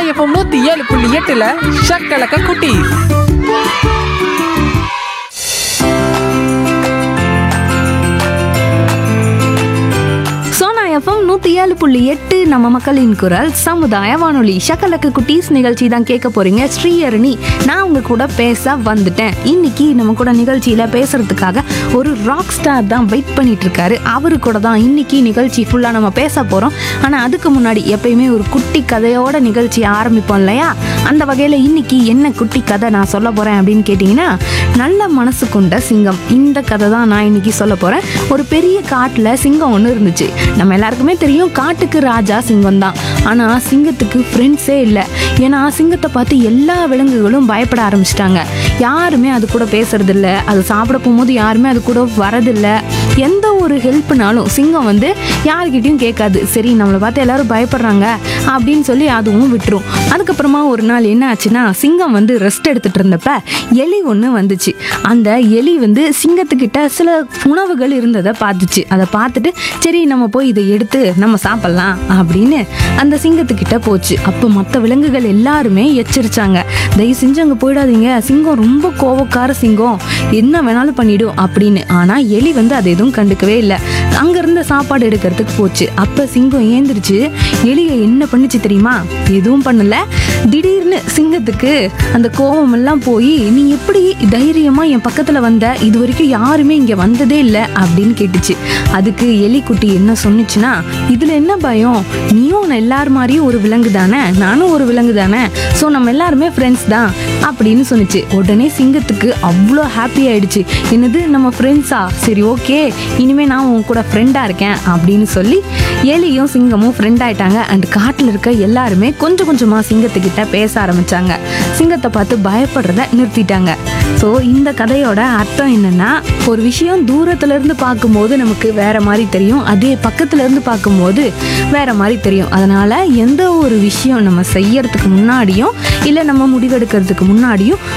FM நூத்தி ஏழு புள்ளி எட்டுல ஷக்கலக்க குட்டி சோனா எஃப்எம் நூற்றி ஏழு புள்ளி எட்டு நம்ம மக்களின் குரல் சமுதாய வானொலி ஷக்கலக்கு குட்டீஸ் நிகழ்ச்சி தான் கேட்க போறீங்க ஸ்ரீஹரணி நான் உங்க கூட பேச வந்துட்டேன் இன்னைக்கு நம்ம கூட நிகழ்ச்சியில பேசுறதுக்காக ஒரு ராக் ஸ்டார் தான் வெயிட் பண்ணிட்டு இருக்காரு அவரு கூட தான் இன்னைக்கு நிகழ்ச்சி ஃபுல்லா நம்ம பேச போறோம் ஆனா அதுக்கு முன்னாடி எப்பயுமே ஒரு குட்டி கதையோட நிகழ்ச்சி ஆரம்பிப்போம் இல்லையா அந்த வகையில இன்னைக்கு என்ன குட்டி கதை நான் சொல்ல போறேன் அப்படின்னு கேட்டிங்கன்னா நல்ல மனசு கொண்ட சிங்கம் இந்த கதை தான் நான் இன்னைக்கு சொல்ல போறேன் ஒரு பெரிய காட்டுல சிங்கம் ஒன்று இருந்துச்சு நம்ம எல்லாருக்குமே தெரியும் காட்டுக்கு ராஜா சிங்கம் தான் ஆனா சிங்கத்துக்கு ஃப்ரெண்ட்ஸே இல்லை ஏன்னா சிங்கத்தை பார்த்து எல்லா விலங்குகளும் பயப்பட ஆரம்பிச்சிட்டாங்க யாருமே அது கூட பேசுறது இல்ல அது சாப்பிட போகும்போது யாருமே அது கூட வரதில்ல எந்த ஒரு ஹெல்ப்னாலும் சிங்கம் வந்து யாருக்கிட்டையும் கேட்காது சரி நம்மளை பார்த்து எல்லாரும் பயப்படுறாங்க அப்படின்னு சொல்லி அதுவும் விட்டுரும் அதுக்கப்புறமா ஒரு நாள் என்ன ஆச்சுன்னா சிங்கம் வந்து ரெஸ்ட் எடுத்துட்டு இருந்தப்ப எலி ஒன்று வந்துச்சு அந்த எலி வந்து சிங்கத்துக்கிட்ட சில உணவுகள் இருந்ததை பார்த்துச்சு அதை பார்த்துட்டு சரி நம்ம போய் இதை எடுத்து நம்ம சாப்பிட்லாம் அப்படின்னு அந்த சிங்கத்துக்கிட்ட போச்சு அப்போ மற்ற விலங்குகள் எல்லாருமே எச்சரிச்சாங்க தயவு செஞ்சு அங்கே போயிடாதீங்க சிங்கம் ரொம்ப கோவக்கார சிங்கம் என்ன வேணாலும் பண்ணிடும் அப்படின்னு ஆனால் எலி வந்து அதை எதுவும் கண்டுக்கவே இல்லை அங்க இருந்த சாப்பாடு எடுக்கிறதுக்கு போச்சு அப்ப சிங்கம் ஏந்திரிச்சு எலியை என்ன பண்ணுச்சு தெரியுமா எதுவும் பண்ணல திடீர்னு சிங்கத்துக்கு அந்த கோபம் எல்லாம் போய் நீ எப்படி தைரியமா என் பக்கத்துல வந்த இது வரைக்கும் யாருமே இங்க வந்ததே இல்லை அப்படின்னு கேட்டுச்சு அதுக்கு எலிக்குட்டி என்ன சொன்னுச்சுன்னா இதுல என்ன பயம் நீயும் நான் எல்லார் மாதிரியும் ஒரு விலங்கு தானே நானும் ஒரு விலங்கு தானே ஸோ நம்ம எல்லாருமே ஃப்ரெண்ட்ஸ் தான் அப்படின்னு சொன்னுச்சு உடனே சிங்கத்துக்கு அவ்வளோ ஹாப்பி ஆயிடுச்சு என்னது நம்ம ஃப்ரெண்ட்ஸா சரி ஓகே இனிமே நான் உன் கூட ஃப்ரெண்டாக இருக்கேன் அப்படின்னு சொல்லி எலியும் சிங்கமும் ஃப்ரெண்ட் ஆயிட்டாங்க அண்ட் காட்டில் இருக்க எல்லாருமே கொஞ்சம் கொஞ்சமாக சிங்கத்துக்கிட்ட பேச ஆரம்பிச்சாங்க சிங்கத்தை பார்த்து பயப்படுறத நிறுத்திட்டாங்க ஸோ இந்த கதையோட அர்த்தம் என்னன்னா ஒரு விஷயம் தூரத்துல இருந்து பார்க்கும்போது நமக்கு வேற மாதிரி தெரியும் அதே பக்கத்துல இருந்து பார்க்கும்போது வேற மாதிரி தெரியும் அதனால எந்த ஒரு விஷயம் நம்ம செய்யறதுக்கு முன்னாடியும் இல்லை நம்ம முடிவெடுக்கிறதுக்கு முன்னாடியும்